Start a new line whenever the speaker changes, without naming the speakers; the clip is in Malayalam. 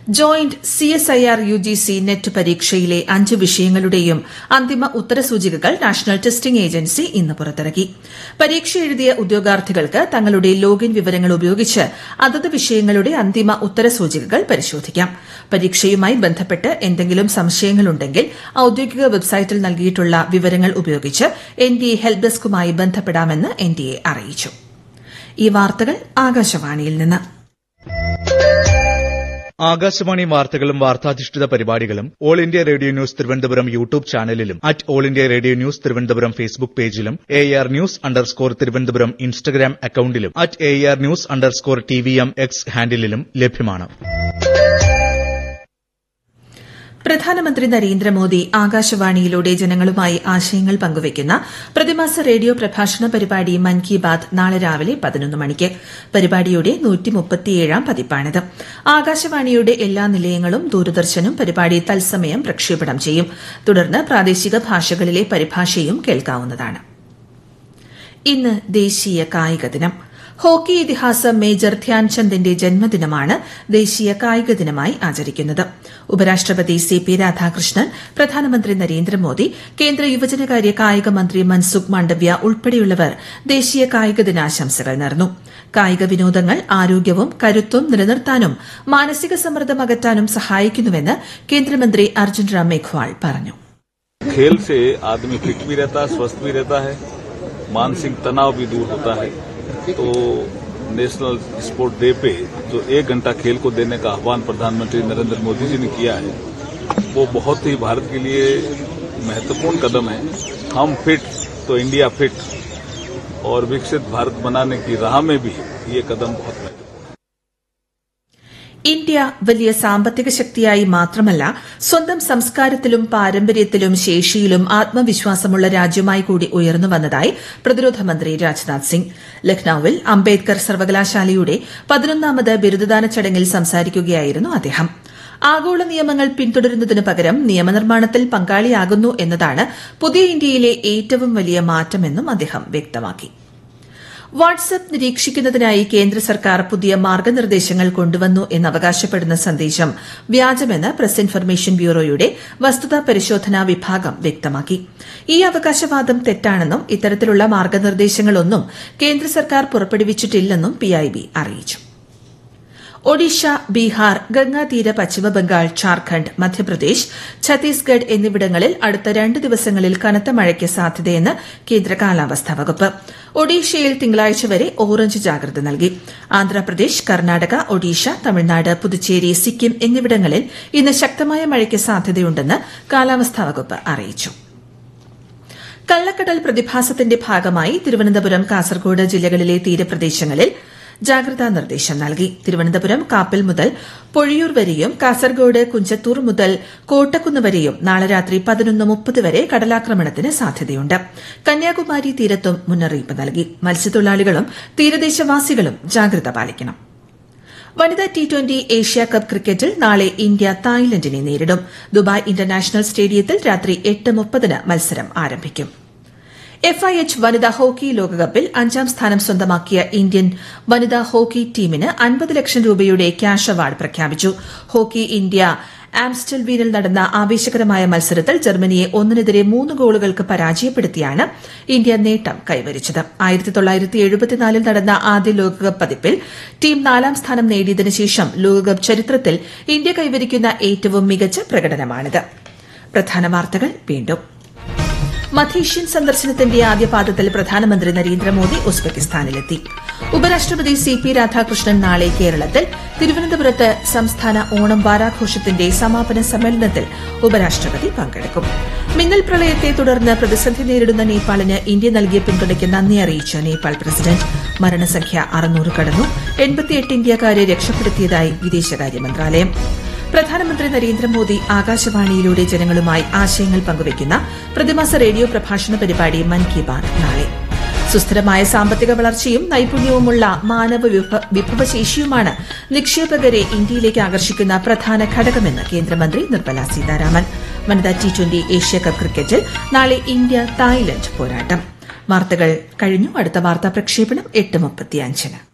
joint C S I R U G C NET പരീക്ഷയിലെ അഞ്ച് വിഷയങ്ങളുടെയും അന്തിമ ഉത്തരസൂചികകൾ നാഷണൽ ടെസ്റ്റിംഗ് ഏജൻസി ഇന്ന് പുറത്തിറക്കി പരീക്ഷ എഴുതിയ ഉദ്യോഗാർത്ഥികൾക്ക് തങ്ങളുടെ ലോഗിൻ വിവരങ്ങൾ ഉപയോഗിച്ച് അതത് വിഷയങ്ങളുടെ അന്തിമ ഉത്തരസൂചികകൾ പരിശോധിക്കാം പരീക്ഷയുമായി ബന്ധപ്പെട്ട് എന്തെങ്കിലും സംശയങ്ങളുണ്ടെങ്കിൽ ഔദ്യോഗിക വെബ്സൈറ്റിൽ നൽകിയിട്ടുള്ള വിവരങ്ങൾ ഉപയോഗിച്ച് എൻ ഡി എ ഹെൽപ് ഡെസ്കുമായി ബന്ധപ്പെടാമെന്ന് എൻ ഡി എ അറിയിച്ചു ഈ വാർത്തകൾ ആകാശവാണിയിൽ നിന്ന്
ആകാശവാണി വാർത്തകളും വാർത്താധിഷ്ഠിത പരിപാടികളും all India radio news Thiruvananthapuram YouTube ചാനലിലും at all India radio news Thiruvananthapuram Facebook പേജിലും A R news underscore Thiruvananthapuram Instagram അക്കൌണ്ടിലും at A R news underscore T V M X ഹാൻഡിലും ലഭ്യമാണ്
പ്രധാനമന്ത്രി നരേന്ദ്രമോദി ആകാശവാണിയിലൂടെ ജനങ്ങളുമായി ആശയങ്ങൾ പങ്കുവയ്ക്കുന്ന പ്രതിമാസ റേഡിയോ പ്രഭാഷണ പരിപാടി മൻ കി ബാത് നാളെ രാവിലെ പതിനൊന്ന് മണിക്ക് പരിപാടിയുടെ നൂറ്റിമുപ്പത്തിയേഴാം പതിപ്പാണിത് ആകാശവാണിയുടെ എല്ലാ നിലയങ്ങളും ദൂരദർശനും പരിപാടി തത്സമയം പ്രക്ഷേപണം ചെയ്യും തുടർന്ന് പ്രാദേശിക ഭാഷകളിലെ പരിഭാഷയും കേൾക്കാവുന്നതാണ് ഇന്ന് ദേശീയ കായിക ദിനം ഹോക്കി ഇതിഹാസം മേജർ ധ്യാൻചന്ദിന്റെ ജന്മദിനമാണ് ദേശീയ കായിക ദിനമായി ആചരിക്കുന്നത് ഉപരാഷ്ട്രപതി സി പി രാധാകൃഷ്ണൻ പ്രധാനമന്ത്രി നരേന്ദ്രമോദി കേന്ദ്ര യുവജനകാര്യ കായിക മന്ത്രി മൻസുഖ് മാണ്ഡവ്യ ഉൾപ്പെടെയുള്ളവർ ദേശീയ കായിക ദിനാശംസകൾ നേർന്നു കായിക വിനോദങ്ങൾ ആരോഗ്യവും കരുത്തും നിലനിർത്താനും മാനസിക സമ്മർദ്ദം അകറ്റാനും സഹായിക്കുന്നുവെന്ന് കേന്ദ്രമന്ത്രി അർജുൻ റാം മേഘ്വാൾ പറഞ്ഞു
खेल से आदमी फिट भी रहता है स्वस्थ भी रहता है मानसिक तनाव भी दूर होता है तो नेशनल स्पोर्ट डे पे जो एक घंटा खेल को देने का आह्वान प्रधानमंत्री नरेंद्र मोदी जी ने किया है वो बहुत ही भारत के लिए महत्वपूर्ण कदम है हम फिट तो इंडिया फिट और विकसित भारत बनाने की राह में भी ये कदम बहुत महत्वपूर्ण है
ഇന്ത്യ വലിയ സാമ്പത്തിക ശക്തിയായി മാത്രമല്ല സ്വന്തം സംസ്കാരത്തിലും പാരമ്പര്യത്തിലും ശേഷിയിലും ആത്മവിശ്വാസമുള്ള രാജ്യമായി കൂടി ഉയർന്നു വന്നതായി പ്രതിരോധ മന്ത്രി രാജ്നാഥ് സിംഗ് ലക്നൌവിൽ അംബേദ്കർ സർവകലാശാലയുടെ പതിനൊന്നാമത് ബിരുദദാന ചടങ്ങിൽ സംസാരിക്കുകയായിരുന്നു അദ്ദേഹം ആഗോള നിയമങ്ങൾ പിന്തുടരുന്നതിനു പകരം നിയമനിർമ്മാണത്തിൽ പങ്കാളിയാകുന്നു എന്നതാണ് പുതിയ ഇന്ത്യയിലെ ഏറ്റവും വലിയ മാറ്റമെന്നും അദ്ദേഹം വ്യക്തമാക്കി വാട്സ്ആപ്പ് നിരീക്ഷിക്കുന്നതിനായി കേന്ദ്ര സർക്കാർ പുതിയ മാർഗനിർദ്ദേശങ്ങൾ കൊണ്ടുവന്നു എന്നവകാശപ്പെടുന്ന സന്ദേശം വ്യാജമെന്ന് പ്രസ് ഇൻഫർമേഷൻ ബ്യൂറോയുടെ വസ്തുതാ പരിശോധനാ വിഭാഗം വ്യക്തമാക്കി ഈ അവകാശവാദം തെറ്റാണെന്നും ഇത്തരത്തിലുള്ള മാർഗനിർദ്ദേശങ്ങളൊന്നും കേന്ദ്ര സർക്കാർ പുറപ്പെടുവിച്ചിട്ടില്ലെന്നും പിഐബി അറിയിച്ചു ഒഡീഷ ബീഹാർ ഗംഗാതീര പശ്ചിമബംഗാൾ ഝാർഖണ്ഡ് മധ്യപ്രദേശ് ഛത്തീസ്ഗഡ് എന്നിവിടങ്ങളിൽ അടുത്ത രണ്ട് ദിവസങ്ങളിൽ കനത്ത മഴയ്ക്ക് സാധ്യതയെന്ന് കേന്ദ്ര കാലാവസ്ഥാ വകുപ്പ് ഒഡീഷയിൽ തിങ്കളാഴ്ച വരെ ഓറഞ്ച് ജാഗ്രത നൽകി ആന്ധ്രാപ്രദേശ് കർണാടക ഒഡീഷ തമിഴ്നാട് പുതുച്ചേരി സിക്കിം എന്നിവിടങ്ങളിൽ ഇന്ന് ശക്തമായ മഴയ്ക്ക് സാധ്യതയുണ്ടെന്ന് കാലാവസ്ഥാ വകുപ്പ് അറിയിച്ചു കള്ളക്കടൽ പ്രതിഭാസത്തിന്റെ ഭാഗമായി തിരുവനന്തപുരം കാസർഗോഡ് ജില്ലകളിലെ തീരപ്രദേശങ്ങളിൽ ജാഗ്രതാ നിർദ്ദേശം നൽകി തിരുവനന്തപുരം കാപ്പിൽ മുതൽ പൊഴിയൂർ വരെയും കാസർഗോഡ് കുഞ്ചത്തൂർ മുതൽ കോട്ടക്കുന്ന് വരെയും നാളെ രാത്രി പതിനൊന്ന് മുപ്പത് വരെ കടലാക്രമണത്തിന് സാധ്യതയുണ്ട് കന്യാകുമാരി തീരത്തും മുന്നറിയിപ്പ് നൽകി മത്സ്യത്തൊഴിലാളികളും തീരദേശവാസികളും ജാഗ്രത പാലിക്കണം വനിതാ ടി ട്വന്റി ഏഷ്യ കപ്പ് ക്രിക്കറ്റിൽ നാളെ ഇന്ത്യ തായ്ലൻഡിനെ നേരിടും ദുബായ് ഇന്റർനാഷണൽ സ്റ്റേഡിയത്തിൽ രാത്രി എട്ട് മുപ്പതിന് മത്സരം ആരംഭിക്കും എഫ്ഐഎച്ച് വനിതാ ഹോക്കി ലോകകപ്പിൽ അഞ്ചാം സ്ഥാനം സ്വന്തമാക്കിയ ഇന്ത്യൻ വനിതാ ഹോക്കി ടീമിന് അൻപത് ലക്ഷം രൂപയുടെ ക്യാഷ് അവാർഡ് പ്രഖ്യാപിച്ചു ഹോക്കി ഇന്ത്യ ആംസ്റ്റൽവീനിൽ നടന്ന ആവേശകരമായ മത്സരത്തിൽ ജർമ്മനിയെ ഒന്നിനെതിരെ മൂന്ന് ഗോളുകൾക്ക് പരാജയപ്പെടുത്തിയാണ് ഇന്ത്യ നേട്ടം കൈവരിച്ചത് ആയിരത്തി തൊള്ളായിരത്തി എഴുപത്തിനാലിൽ നടന്ന ആദ്യ ലോകകപ്പ് പതിപ്പിൽ ടീം നാലാം സ്ഥാനം നേടിയതിനു ശേഷം ലോകകപ്പ് ചരിത്രത്തിൽ ഇന്ത്യ കൈവരിക്കുന്ന ഏറ്റവും മികച്ച പ്രകടനമാണിത് പ്രധാന വാർത്തകൾ വീണ്ടും മധ്യേഷ്യൻ സന്ദർശനത്തിന്റെ ആദ്യപാദത്തിൽ പ്രധാനമന്ത്രി നരേന്ദ്രമോദി ഉസ്ബെക്കിസ്ഥാനിലെത്തി ഉപരാഷ്ട്രപതി സി പി രാധാകൃഷ്ണൻ നാളെ കേരളത്തിൽ തിരുവനന്തപുരത്ത് സംസ്ഥാന ഓണം വാരാഘോഷത്തിന്റെ സമാപന സമ്മേളനത്തിൽ ഉപരാഷ്ട്രപതി പങ്കെടുക്കും മിന്നൽ പ്രളയത്തെ തുടർന്ന് പ്രതിസന്ധി നേരിടുന്ന നേപ്പാളിന് ഇന്ത്യ നൽകിയ പിന്തുണയ്ക്ക് നന്ദി അറിയിച്ച നേപ്പാൾ പ്രസിഡന്റ് മരണസംഖ്യ അറുന്നൂറ് കടന്നു എൺപത്തിയെട്ട് ഇന്ത്യക്കാരെ രക്ഷപ്പെടുത്തിയതായി വിദേശകാര്യ മന്ത്രാലയം പ്രധാനമന്ത്രി നരേന്ദ്രമോദി ആകാശവാണിയിലൂടെ ജനങ്ങളുമായി ആശയങ്ങൾ പങ്കുവയ്ക്കുന്ന പ്രതിമാസ റേഡിയോ പ്രഭാഷണ പരിപാടി മൻ കി ബാത് നാളെ സുസ്ഥിരമായ സാമ്പത്തിക വളർച്ചയും നൈപുണ്യവുമുള്ള മാനവ വിഭ- വിഭവശേഷിയുമാണ് നിക്ഷേപകരെ ഇന്ത്യയിലേക്ക് ആകർഷിക്കുന്ന പ്രധാന ഘടകമെന്ന് കേന്ദ്രമന്ത്രി നിർമ്മല സീതാരാമൻ വനിതാ ടി ട്വന്റി ഏഷ്യ കപ്പ് ക്രിക്കറ്റിൽ നാളെ ഇന്ത്യ തായ്ലൻഡ് പോരാട്ടം വാർത്തകൾ കഴിഞ്ഞു അടുത്ത വാർത്താ പ്രക്ഷേപണം എട്ട് മുപ്പത്തിയഞ്ചിന്